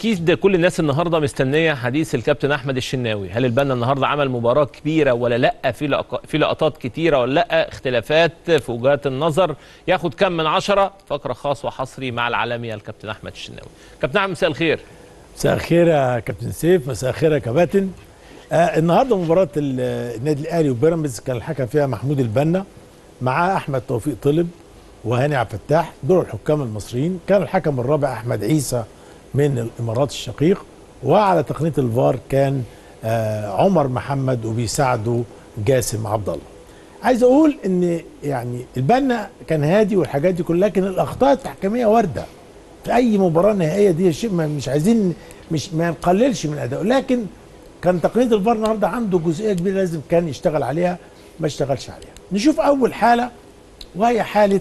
اكيد كل الناس النهارده مستنيه حديث الكابتن احمد الشناوي هل البنا النهارده عمل مباراه كبيره ولا لا في لق... في لقطات كتيره ولا لا اختلافات في وجهات النظر ياخد كم من عشرة فقره خاص وحصري مع العالمي الكابتن احمد الشناوي كابتن احمد مساء الخير مساء الخير يا كابتن سيف مساء الخير يا كباتن آه النهارده مباراه ال- النادي الاهلي وبيراميدز كان الحكم فيها محمود البنا مع احمد توفيق طلب وهاني عبد الفتاح دول الحكام المصريين كان الحكم الرابع احمد عيسى من الامارات الشقيق وعلى تقنيه الفار كان آه عمر محمد وبيساعده جاسم عبد الله عايز اقول ان يعني البنا كان هادي والحاجات دي كلها لكن الاخطاء التحكيميه وارده في اي مباراه نهائيه دي شيء ما- مش عايزين مش ما نقللش من ادائه لكن كان تقنيه الفار النهارده عنده جزئيه كبيره لازم كان يشتغل عليها ما اشتغلش عليها نشوف اول حاله وهي حاله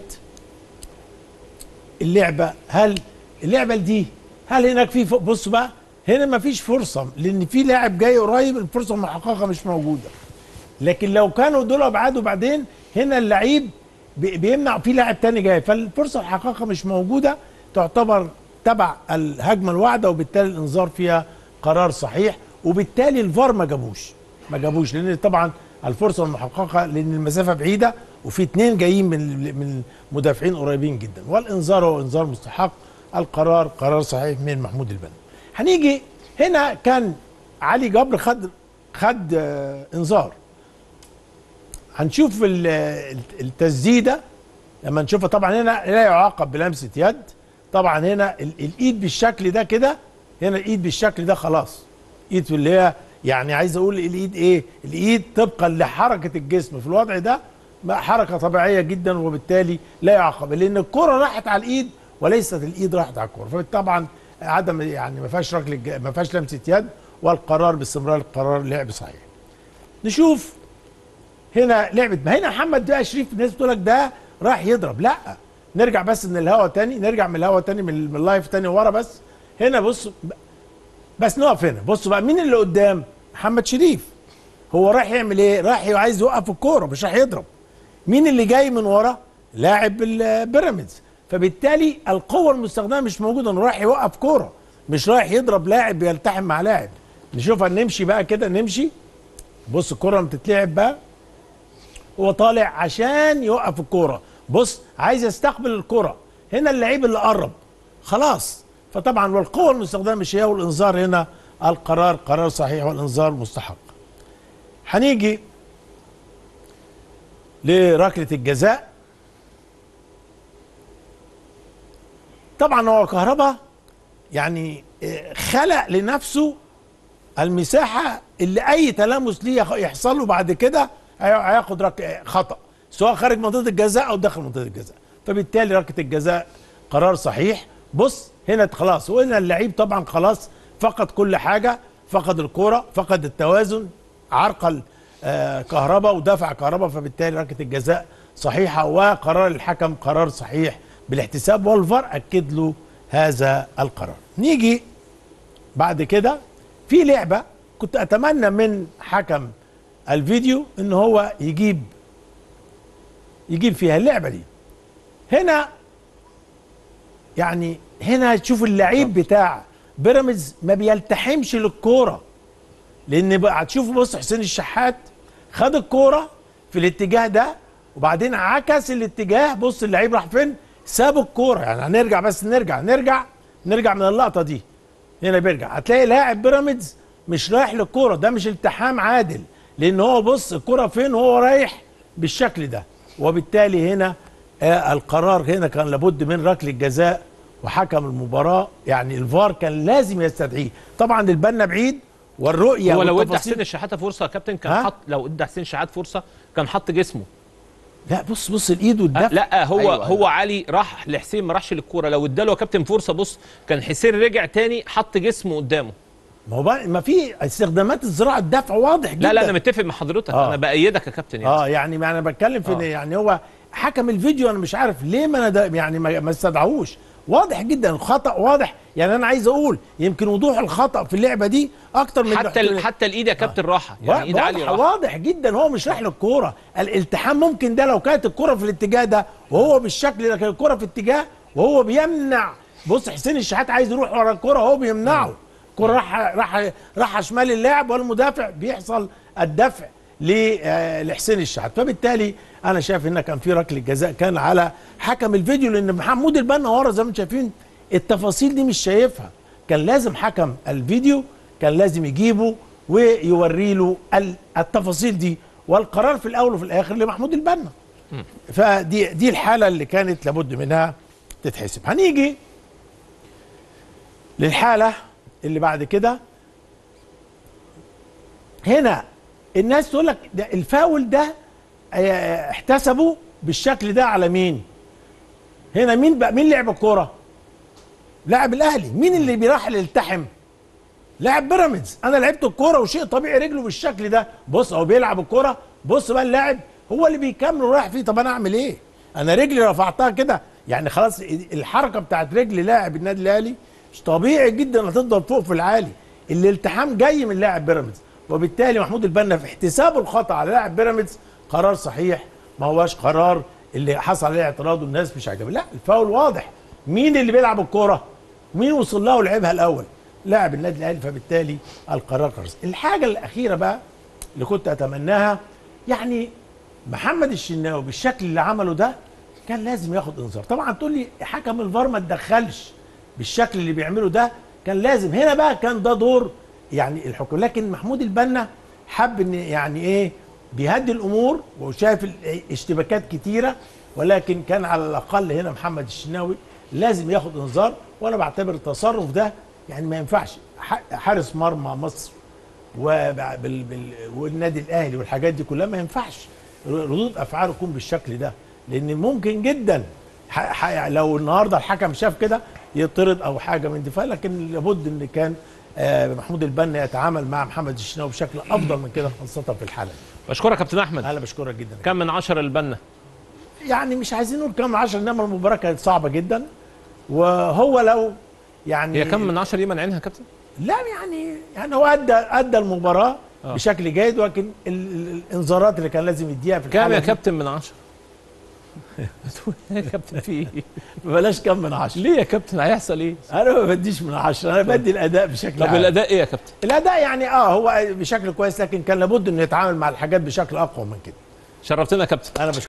اللعبه هل اللعبه دي هل هناك في ف- بص بقى هنا ما فيش فرصه لان في لاعب جاي قريب الفرصه المحققه مش موجوده لكن لو كانوا دول ابعاد بعدين هنا اللعيب بي- بيمنع في لاعب تاني جاي فالفرصه الحقيقه مش موجوده تعتبر تبع الهجمه الواحده وبالتالي الانذار فيها قرار صحيح وبالتالي الفار ما جابوش ما جابوش لان طبعا الفرصه المحققه لان المسافه بعيده وفي اتنين جايين من من المدافعين قريبين جدا والانذار هو انذار مستحق القرار قرار صحيح من محمود البنا هنيجي هنا كان علي جبر خد خد آه، انذار هنشوف ال- ال- التسديده لما نشوفها طبعا هنا لا يعاقب بلمسه يد طبعا هنا ال- الايد بالشكل ده كده هنا الايد بالشكل ده خلاص ايد اللي هي يعني عايز اقول الايد ايه الايد طبقا لحركه الجسم في الوضع ده ما حركه طبيعيه جدا وبالتالي لا يعاقب لان الكره راحت على الايد وليست الايد راحت على الكره فطبعا عدم يعني ما فيهاش ركله ج- ما فيهاش لمسه يد والقرار باستمرار القرار لعب صحيح نشوف هنا لعبه ما هنا محمد بقى شريف الناس بتقول لك ده راح يضرب لا نرجع بس من الهوا تاني نرجع من الهوا تاني من من اللايف تاني ورا بس هنا بص بس نقف هنا بص بقى مين اللي قدام محمد شريف هو راح يعمل ايه راح عايز يوقف الكوره مش راح يضرب مين اللي جاي من ورا لاعب البيراميدز فبالتالي القوه المستخدمه مش موجوده انه رايح يوقف كوره مش رايح يضرب لاعب بيلتحم مع لاعب نشوفها نمشي بقى كده نمشي بص الكوره لما تتلعب بقى هو طالع عشان يوقف الكوره بص عايز يستقبل الكوره هنا اللعيب اللي قرب خلاص فطبعا والقوه المستخدمه مش هي والانذار هنا القرار قرار صحيح والانذار مستحق هنيجي لركله الجزاء طبعا هو كهربا يعني آه، خلق لنفسه المساحه اللي اي تلامس ليه يخ- يحصل له بعد كده هي- هياخد رك... خطا سواء خارج منطقه الجزاء او داخل منطقه الجزاء فبالتالي ركله الجزاء قرار صحيح بص هنا خلاص وهنا اللعيب طبعا خلاص فقد كل حاجه فقد الكوره فقد التوازن عرقل آه كهرباء ودفع كهرباء فبالتالي ركله الجزاء صحيحه وقرار الحكم قرار صحيح بالاحتساب والفار اكد له هذا القرار نيجي بعد كده في لعبه كنت اتمنى من حكم الفيديو ان هو يجيب يجيب فيها اللعبه دي هنا يعني هنا تشوف اللعيب بتاع بيراميدز ما بيلتحمش للكوره لان بقى هتشوف بص حسين الشحات خد الكوره في الاتجاه ده وبعدين عكس الاتجاه بص اللعيب راح فين ساب الكوره يعني هنرجع بس نرجع نرجع نرجع من اللقطه دي هنا بيرجع هتلاقي لاعب بيراميدز مش رايح للكوره ده مش التحام عادل لان هو بص الكوره فين وهو رايح بالشكل ده وبالتالي هنا آه القرار هنا كان لابد من ركله جزاء وحكم المباراه يعني الفار كان لازم يستدعيه طبعا البنا بعيد والرؤيه هو لو ادى والتفاصيل- حسين الشحاته فرصه يا كابتن كان ها؟ حط لو ادى حسين الشحات فرصه كان حط جسمه لا بص بص الايد أه والدفع لا هو أيوة، أيوة أيوة. هو علي راح لحسين ما راحش للكوره لو اداله يا كابتن فرصه بص كان حسين رجع تاني حط جسمه قدامه ما هو بقى- ما في استخدامات الزراعه الدفع واضح جدا لا لا انا متفق مع حضرتك آه. انا بايدك يا كابتن يعني اه يعني ما انا بتكلم في آه. آه. يعني هو حكم الفيديو انا مش عارف ليه ما انا ده يعني ما ما استدعوش واضح جدا الخطا واضح يعني انا عايز اقول يمكن وضوح الخطا في اللعبه دي اكتر من حتى ال- حتى الايد يا كابتن راحه يعني ايد علي واضح, راحه واضح جدا هو مش رايح للكوره الالتحام ممكن ده لو كانت الكوره في الاتجاه ده وهو بالشكل ده كان الكوره في اتجاه وهو بيمنع بص حسين الشحات عايز يروح ورا الكره هو بيمنعه الكره راح راح راح شمال اللاعب والمدافع بيحصل الدفع ل- آه، لحسين الشحات فبالتالي انا شايف ان كان في ركله جزاء كان على حكم الفيديو لان محمود البنا ورا زي ما انتم شايفين التفاصيل دي مش شايفها كان لازم حكم الفيديو كان لازم يجيبه ويوري له ال- التفاصيل دي والقرار في الاول وفي الاخر لمحمود البنا فدي دي الحاله اللي كانت لابد منها تتحسب هنيجي للحاله اللي بعد كده هنا الناس تقول لك ده الفاول ده آه، احتسبوا بالشكل ده على مين هنا مين بقى مين لعب الكوره لاعب الاهلي مين اللي بيروح يلتحم لاعب بيراميدز انا لعبت الكوره وشيء طبيعي رجله بالشكل ده بص هو بيلعب الكوره بص بقى اللاعب هو اللي بيكمل ورايح فيه طب انا اعمل ايه انا رجلي رفعتها كده يعني خلاص الحركه بتاعت رجل لاعب النادي الاهلي مش طبيعي جدا هتفضل فوق في العالي الالتحام جاي من لاعب بيراميدز وبالتالي محمود البنا في احتسابه الخطا على لاعب بيراميدز قرار صحيح ما هوش قرار اللي حصل عليه اعتراض والناس مش عاجبها لا الفاول واضح مين اللي بيلعب الكوره مين وصل له ولعبها الاول لاعب النادي الاهلي فبالتالي القرار قرار الحاجه الاخيره بقى اللي كنت اتمناها يعني محمد الشناوي بالشكل اللي عمله ده كان لازم ياخد انذار طبعا تقول لي حكم الفار ما تدخلش بالشكل اللي بيعمله ده كان لازم هنا بقى كان ده دور يعني الحكم لكن محمود البنا حب ان يعني ايه بيهدي الامور وشايف اشتباكات كتيره ولكن كان على الاقل هنا محمد الشناوي لازم ياخد انذار وانا بعتبر التصرف ده يعني ما ينفعش ح- حارس مرمى مصر وبع- بال بال والنادي الاهلي والحاجات دي كلها ما ينفعش ردود افعاله تكون بالشكل ده لان ممكن جدا ح- ح- لو النهارده الحكم شاف كده يطرد او حاجه من دي لكن لابد ان كان آه، محمود البنا يتعامل مع محمد الشناوي بشكل افضل من كده خاصه في الحاله دي بشكرك كابتن احمد انا بشكرك جدا كم من عشرة للبنا يعني مش عايزين نقول كام عشر انما المباراه كانت صعبه جدا وهو لو يعني هي كم من عشرة دي منعينها يا كابتن لا يعني يعني هو ادى ادى المباراه آه. بشكل جيد ولكن ال- ال- الانذارات اللي كان لازم يديها في كام الحاله يا دي كابتن من عشرة بتقول إيه يا كابتن في ايه بلاش كم من عشرة ليه يا كابتن هيحصل ايه انا ما بديش من عشرة انا بدي الاداء بشكل طب عام الاداء ايه يا كابتن الاداء يعني اه هو بشكل كويس لكن كان لابد انه يتعامل مع الحاجات بشكل اقوى من كده شرفتنا يا كابتن انا بشكرك